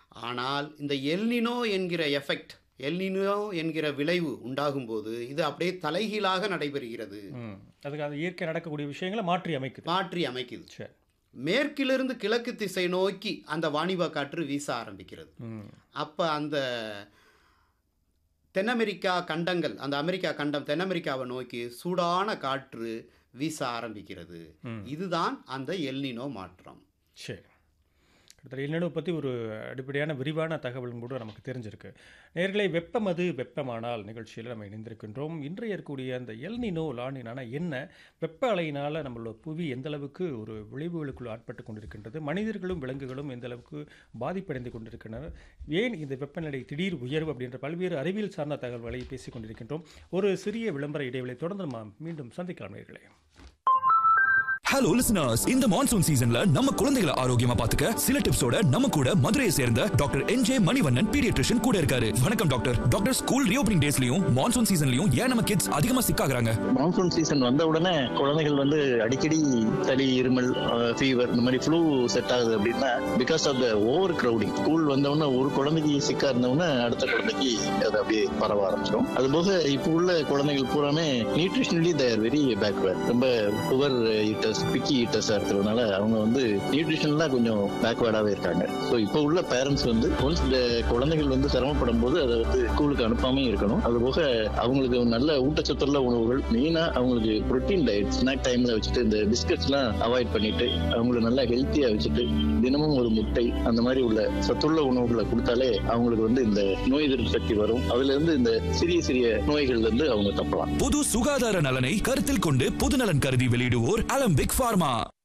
ஆனால் இந்த எல்னினோ என்கிற எஃபெக்ட் எல்னினோ என்கிற விளைவு உண்டாகும்போது இது அப்படியே தலைகீழாக நடைபெறுகிறது ம் அதுக்கு அது இயற்கை நடக்கக்கூடிய விஷயங்களை மாற்றி அமைக்குது மாற்றி அமைக்குது சரி மேற்கிலிருந்து கிழக்கு திசை நோக்கி அந்த வாணிப காற்று வீச ஆரம்பிக்கிறது ம் அப்போ அந்த தென் அமெரிக்கா கண்டங்கள் அந்த அமெரிக்கா கண்டம் தென் அமெரிக்காவை நோக்கி சூடான காற்று வீச ஆரம்பிக்கிறது ம். இதுதான் அந்த எல்னினோ மாற்றம் சரி கிட்டத்தட்ட எல்நினோ பற்றி ஒரு அடிப்படையான விரிவான தகவலும் கூட நமக்கு தெரிஞ்சிருக்கு நேர்களை வெப்பம் அது வெப்பமானால் நிகழ்ச்சியில் நம்ம இணைந்திருக்கின்றோம் இன்றைய இருக்கக்கூடிய அந்த எல்னினோ லானினான என்ன வெப்ப அலையினால் நம்மளோட புவி எந்த அளவுக்கு ஒரு விளைவுகளுக்குள் ஆட்பட்டு கொண்டிருக்கின்றது மனிதர்களும் விலங்குகளும் எந்த அளவுக்கு பாதிப்படைந்து கொண்டிருக்கின்றனர் ஏன் இந்த வெப்பநிலை திடீர் உயர்வு அப்படின்ற பல்வேறு அறிவியல் சார்ந்த தகவல்களை பேசிக் கொண்டிருக்கின்றோம் ஒரு சிறிய விளம்பர இடைவெளி தொடர்ந்து நம்ம மீண்டும் சந்திக்கலாம் நேர்களே ஹலோ லிசனர்ஸ் இந்த மான்சூன் சீசன்ல நம்ம குழந்தைகளை ஆரோக்கியமா பாத்துக்க சில டிப்ஸோட நம்ம கூட மதுரையை சேர்ந்த doctor N J Manivannan paediatrician கூட இருக்காரு வணக்கம் டாக்டர் டாக்டர் ஸ்கூல் ரீஓபனிங் டேஸ்லயும் மான்சூன் சீசன்லயும் ஏன் நம்ம கிட்ஸ் அதிகமா சிக்காகிறாங்க மான்சூன் சீசன் வந்த உடனே குழந்தைகள் வந்து அடிக்கடி சளி இருமல் ஃபீவர் இந்த மாதிரி ஃப்ளூ செட் ஆகுது அப்படின்னா because of the overcrowding school வந்த உடனே ஒரு குழந்தைக்கு சிக்கா இருந்தவுடனே அடுத்த குழந்தைக்கு அது அப்படியே பரவ ஆரம்பிச்சிடும் அது போக இப்போ உள்ள குழந்தைகள் பூராமே நியூட்ரிஷனலி தேர் வெரி பேக்வேர்ட் ரொம்ப புவர் ஈட்டர்ஸ் பிக்கி ஈட்டர்ஸா இருக்கிறதுனால அவங்க வந்து நியூட்ரிஷன்லாம் கொஞ்சம் பேக்வேர்டாவே இருக்காங்க ஸோ இப்போ உள்ள பேரண்ட்ஸ் வந்து ஒன்ஸ் இந்த குழந்தைகள் வந்து சிரமப்படும் போது அதை வந்து ஸ்கூலுக்கு அனுப்பாம இருக்கணும் அது போக அவங்களுக்கு நல்ல ஊட்டச்சத்துள்ள உணவுகள் மெயினா அவங்களுக்கு புரோட்டீன் டயட் ஸ்நாக் டைம்ல வச்சுட்டு இந்த பிஸ்கட்ஸ் எல்லாம் அவாய்ட் பண்ணிட்டு அவங்களை நல்லா ஹெல்த்தியா வச்சுட்டு தினமும் ஒரு முட்டை அந்த மாதிரி உள்ள சத்துள்ள உணவுகளை கொடுத்தாலே அவங்களுக்கு வந்து இந்த நோய் எதிர்ப்பு சக்தி வரும் அதுல இருந்து இந்த சிறிய சிறிய நோய்கள்ல இருந்து அவங்க தப்பலாம் பொது சுகாதார நலனை கருத்தில் கொண்டு பொதுநலன் கருதி வெளியிடுவோர் அலம்பிக் ஃபார்மா